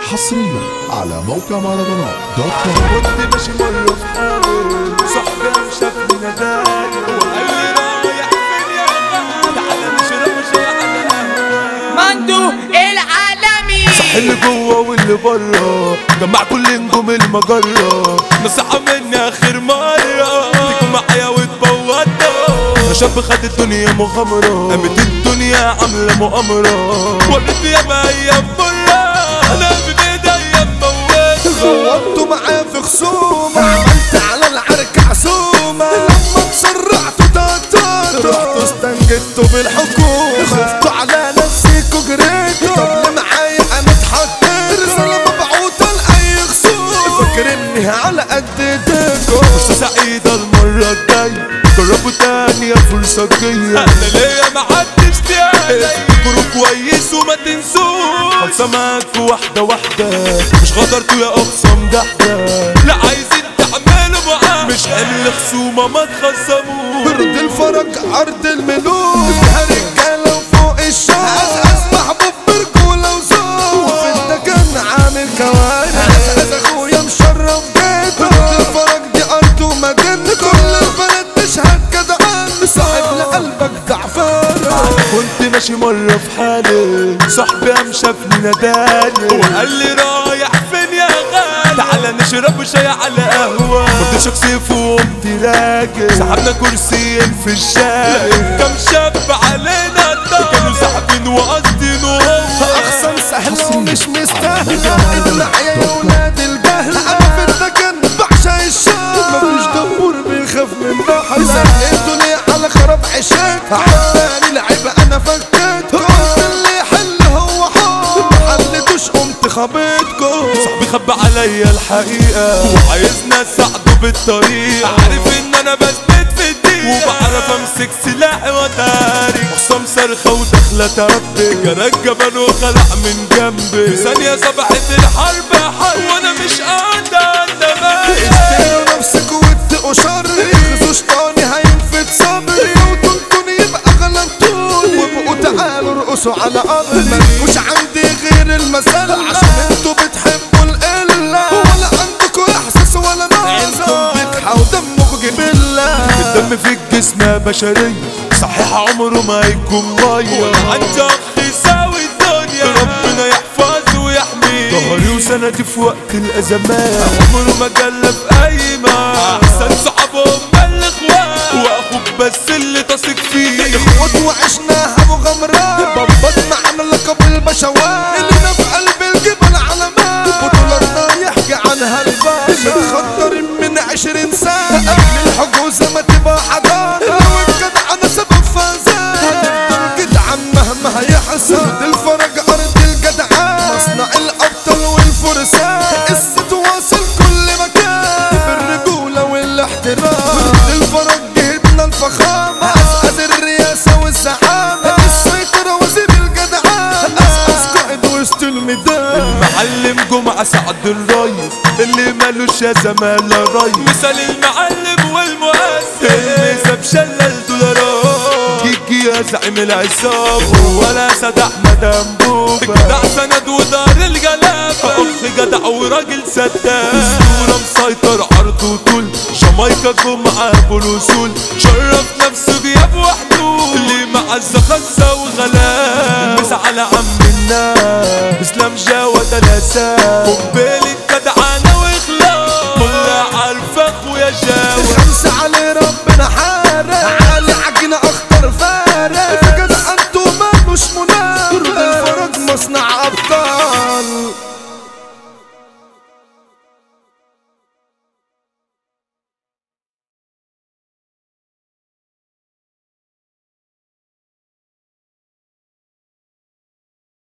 حصريا على موقع مهرجانات دوت كوم كنت ماشي مرة في حالي صاحبي قام شافني نداني وقال لي رايح فين يا غالي تعالى نشرب شاي على قهوة مندو العالمي صح اللي جوه واللي بره جمع كل نجوم المجرة نصيحة مني آخر مرة تيجوا معايا وتبوظوا أنا شاب خد الدنيا مغامرة قامت الدنيا عاملة مؤامرة ولد يا ما أيام مرة أنا في بإيديا مموت غوطتوا معاه في خصومة عملت على العرك عزومة لما تسرعتوا تاتاتوا رحتوا استنجدتوا بالحكومة خفتوا على نفسيكوا جريتوا طب ليه معايا انا اتحطيت رسالة مبعوثة لأي خصوم فاكر اني على قد ايديكوا فرصة سعيدة المرة الجاية جربوا تاني يا فرصة جاية أنا ليا محدش تاني افتكروا كويس وما تنسوش خلصة معاكوا واحدة واحدة مش غدرتوا يا أقسم دحدة لا عايزين تعملوا معاه مش حمل خصومة ما تخصموش برد الفرج عرض الملوك فيها رجالة وفوق الشوق أزأز محبوب برجولة وذوق وفي الدكان عامل كوارث أزأز أخويا مشرف بيته برد الفرج دي أرض ومجن كل البلد تشهد جدعان صاحب لقلبك جعفر كنت ماشي مرة في حالي صاحبي قام شافني نداني وقال لي رايح فين يا غالي تعالى نشرب شاي على قهوة كنت شخصي وقمت راجع سحبنا كرسيين في الشارع كم شاب علينا الضغط كانوا ساحبين وقاصدين وهو أخصم سهل ومش مستاهل قاعد معايا يا ولاد الجهل أنا في الدكان بعشق الشام مفيش دبور بيخاف من بحر زنقتوا ليه على خراب عشاك عمالي لعيب أنا فكيت قلت اللي يحل هو حار ما حلتوش قمت خبيتكم صاحبي خبى عليا الحقيقة وعايزنا اساعده بالطريقة عارف ان انا بثبت في الدقيقة وبعرف امسك سلاحي واتاري خصام صرخة وداخلة تربي جرى الجبل وخلع من جنبي في ثانية صبحت الحرب حرب وانا مش قادر اندمج اشتروا نفسك واتقوا شري خذوا شطاني هينفد صبري وتنتوني يبقى غلبتوني وابقوا تعالوا ارقصوا على قبري ملكوش عندي غير المسألة عشان انتوا بتحبوا القلة ولا عندكوا احساس ولا نظر انتوا بتحاولوا دمكوا جبلة الدم في الجسم يا بشرية صحيح عمره ما يكون مية وانت اخ يساوي الدنيا ربنا يحفظه ويحميه ظهري وسندي في وقت الازمات عمره ما جلى في اي ما احسن صحابهم الاخوات واخوك بس اللي تثق فيه اخوات وعشناها مغامرات بابات معنا لقب البشوات اللي في قلب الجبل علامات بطولارنا يحكي عنها الباشا متخطر من عشرين سنة قبل الحجوز ما تبقى حضارة لو الجدع انا سبب فازات هتفضل جدعان مهما هيحصل دي الفرج ارض الجدعان مصنع الابطال والفرسان قصة واصل كل مكان بالرجولة والاحترام دي الفرج جهدنا الفخامة أسعد الرئاسة والزعامة السيطرة وزير الجدعان أسعد قائد وسط الميدان معلم جمعة سعد الريس اللي مالوش يا زمالة ريس مثال المعلم والمؤسس الميزة بشلة الدولارات جيجي يا زعيم العصابة ولا سد احمد انبوبة جدع سند ودار الجلابة اخ جدع وراجل سداد اسطورة مسيطر عرض وطول جامايكا جمعة بالوصول شرف نفسه غياب وحدود اللي معزة خمسة وغلاب بس على عم الناس اسلام جاوة تلاسات قنبلة